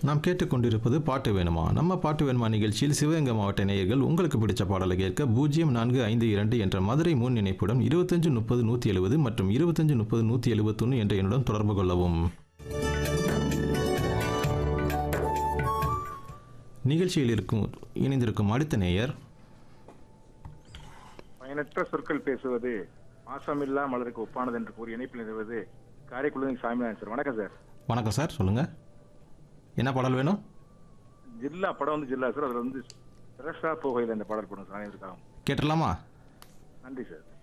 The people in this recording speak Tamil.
நாம் கேட்டுக்கொண்டிருப்பது பாட்டு வேணுமா நம்ம பாட்டு வேணுமா நிகழ்ச்சியில் சிவகங்கை மாவட்ட நேயர்கள் உங்களுக்கு பிடிச்ச பாடலை கேட்க பூஜ்ஜியம் நான்கு ஐந்து இரண்டு என்ற மதுரை முன் இணைப்புடன் இருபத்தஞ்சு முப்பது நூற்றி எழுபது மற்றும் இருபத்தஞ்சு முப்பது நூற்றி எழுபத்தொன்று என்ற எண்ணுடன் தொடர்பு கொள்ளவும் நிகழ்ச்சியில் இருக்கும் இணைந்திருக்கும் அடுத்த நேயர் பயனற்ற சொற்கள் பேசுவது மாசமில்லா மலருக்கு ஒப்பானது என்று கூறி இணைப்பில் நிறுவது காரைக்குடி சாமிநாதன் சார் வணக்கம் சார் வணக்கம் சார் சொல்லுங்கள் என்ன பாடல் வேணும் ஜில்லா படம் வந்து ஜில்லா சார் அதுல வந்து சிரசா போகையில் இந்த பாடல் படம் சார் அனைவருக்காகவும் கேட்டுடலாமா நன்றி சார்